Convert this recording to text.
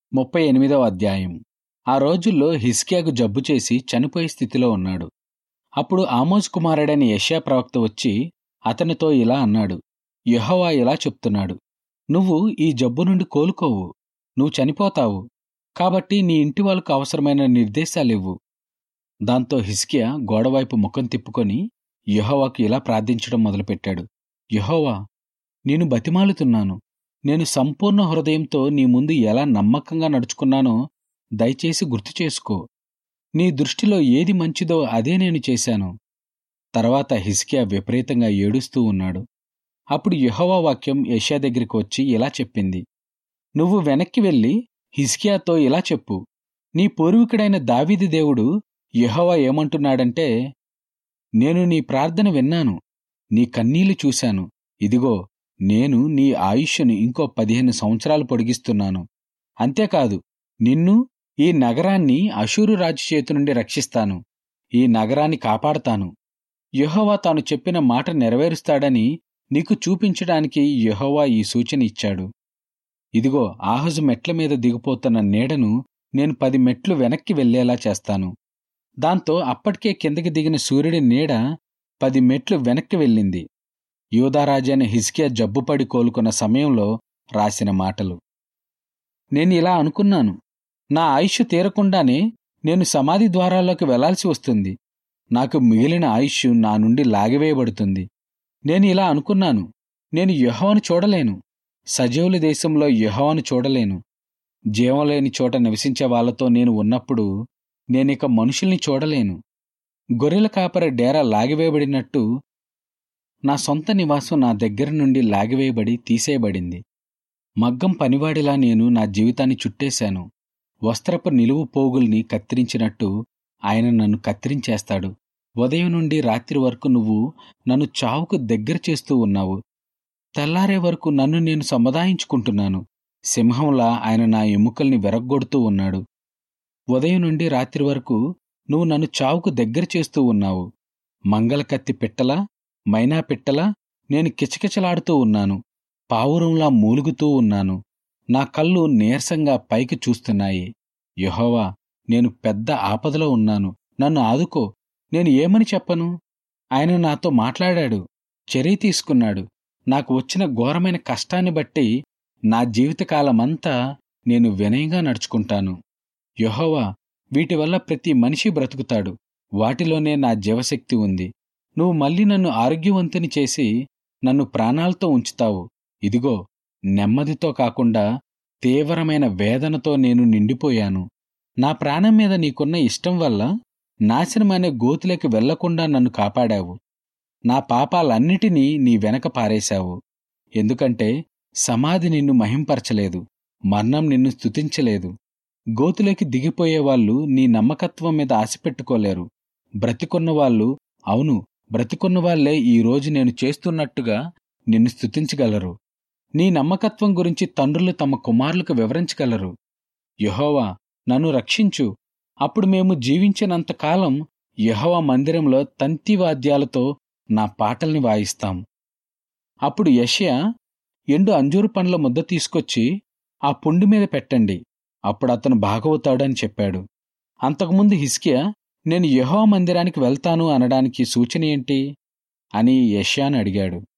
ముప్పై ఎనిమిదవ అధ్యాయం ఆ రోజుల్లో హిస్కియాకు జబ్బు చేసి చనిపోయే స్థితిలో ఉన్నాడు అప్పుడు ఆమోజ్ కుమారుడైన యెషయా ప్రవక్త వచ్చి అతనితో ఇలా అన్నాడు యెహోవా ఇలా చెప్తున్నాడు నువ్వు ఈ జబ్బు నుండి కోలుకోవు నువ్వు చనిపోతావు కాబట్టి నీ ఇంటి వాళ్ళకు అవసరమైన నిర్దేశాలివ్వు దాంతో హిస్కియా గోడవైపు ముఖం తిప్పుకొని యెహోవాకు ఇలా ప్రార్థించడం మొదలుపెట్టాడు యెహోవా నేను బతిమాలుతున్నాను నేను సంపూర్ణ హృదయంతో నీ ముందు ఎలా నమ్మకంగా నడుచుకున్నానో దయచేసి గుర్తు చేసుకో నీ దృష్టిలో ఏది మంచిదో అదే నేను చేశాను తర్వాత హిస్కియా విపరీతంగా ఏడుస్తూ ఉన్నాడు అప్పుడు యెహోవా వాక్యం యెషయా దగ్గరికి వచ్చి ఇలా చెప్పింది నువ్వు వెనక్కి వెళ్ళి హిస్కియాతో ఇలా చెప్పు నీ పూర్వీకుడైన దావీది దేవుడు యెహోవా ఏమంటున్నాడంటే నేను నీ ప్రార్థన విన్నాను నీ కన్నీళ్లు చూశాను ఇదిగో నేను నీ ఆయుష్ను ఇంకో పదిహేను సంవత్సరాలు పొడిగిస్తున్నాను అంతేకాదు నిన్ను ఈ నగరాన్ని అశూరు రాజు చేతి నుండి రక్షిస్తాను ఈ నగరాన్ని కాపాడతాను యెహోవా తాను చెప్పిన మాట నెరవేరుస్తాడని నీకు చూపించడానికి యెహోవా ఈ సూచన ఇచ్చాడు ఇదిగో ఆహజు మెట్ల మీద దిగిపోతున్న నీడను నేను పది మెట్లు వెనక్కి వెళ్లేలా చేస్తాను దాంతో అప్పటికే కిందకి దిగిన సూర్యుడి నీడ పది మెట్లు వెనక్కి వెళ్ళింది యూదారాజైన హిస్కియా జబ్బుపడి కోలుకున్న సమయంలో రాసిన మాటలు నేను ఇలా అనుకున్నాను నా ఆయుష్ తీరకుండానే నేను సమాధి ద్వారాల్లోకి వెళ్లాల్సి వస్తుంది నాకు మిగిలిన ఆయుష్ నా నుండి లాగివేయబడుతుంది నేను ఇలా అనుకున్నాను నేను యెహోవాను చూడలేను సజీవుల దేశంలో యెహోవాను చూడలేను జీవం లేని చోట నివసించే వాళ్ళతో నేను ఉన్నప్పుడు నేనిక మనుషుల్ని చూడలేను గొర్రెల కాపరి డేరా లాగివేయబడినట్టు నా సొంత నివాసం నా దగ్గర నుండి లాగివేయబడి తీసేయబడింది మగ్గం పనివాడిలా నేను నా జీవితాన్ని చుట్టేశాను వస్త్రపు నిలువు పోగుల్ని కత్తిరించినట్టు ఆయన నన్ను కత్తిరించేస్తాడు ఉదయం నుండి రాత్రి వరకు నువ్వు నన్ను చావుకు దగ్గర చేస్తూ ఉన్నావు తెల్లారే వరకు నన్ను నేను సముదాయించుకుంటున్నాను సింహంలా ఆయన నా ఎముకల్ని వెరగ్గొడుతూ ఉన్నాడు ఉదయం నుండి రాత్రి వరకు నువ్వు నన్ను చావుకు దగ్గర చేస్తూ ఉన్నావు మంగళకత్తి పిట్టలా మైనా పిట్టలా నేను కిచకిచలాడుతూ ఉన్నాను పావురంలా మూలుగుతూ ఉన్నాను నా కళ్ళు నీరసంగా పైకి చూస్తున్నాయి యహోవా నేను పెద్ద ఆపదలో ఉన్నాను నన్ను ఆదుకో నేను ఏమని చెప్పను ఆయన నాతో మాట్లాడాడు చర్య తీసుకున్నాడు నాకు వచ్చిన ఘోరమైన కష్టాన్ని బట్టి నా జీవితకాలమంతా నేను వినయంగా నడుచుకుంటాను యహోవా వీటి వల్ల ప్రతి మనిషి బ్రతుకుతాడు వాటిలోనే నా జీవశక్తి ఉంది నువ్వు మళ్ళీ నన్ను ఆరోగ్యవంతుని చేసి నన్ను ప్రాణాలతో ఉంచుతావు ఇదిగో నెమ్మదితో కాకుండా తీవ్రమైన వేదనతో నేను నిండిపోయాను నా ప్రాణం మీద నీకున్న ఇష్టం వల్ల నాశనమనే గోతులోకి వెళ్లకుండా నన్ను కాపాడావు నా పాపాలన్నిటినీ నీ వెనక పారేశావు ఎందుకంటే సమాధి నిన్ను మహింపరచలేదు మరణం నిన్ను స్తుతించలేదు గోతులోకి దిగిపోయేవాళ్ళు నీ నమ్మకత్వం మీద ఆశ పెట్టుకోలేరు బ్రతికున్న వాళ్ళు అవును బ్రతికున్న వాళ్లే ఈ రోజు నేను చేస్తున్నట్టుగా నిన్ను స్తుతించగలరు నీ నమ్మకత్వం గురించి తండ్రులు తమ కుమారులకు వివరించగలరు యహోవా నన్ను రక్షించు అప్పుడు మేము జీవించినంత కాలం యహోవా మందిరంలో తంతి వాద్యాలతో నా పాటల్ని వాయిస్తాం అప్పుడు యషయ ఎండు అంజూరు పండ్ల ముద్ద తీసుకొచ్చి ఆ పుండు మీద పెట్టండి అప్పుడు అతను బాగవుతాడని చెప్పాడు అంతకుముందు హిస్కియా నేను యహోవా మందిరానికి వెళ్తాను అనడానికి సూచన ఏంటి అని యష్యాను అడిగాడు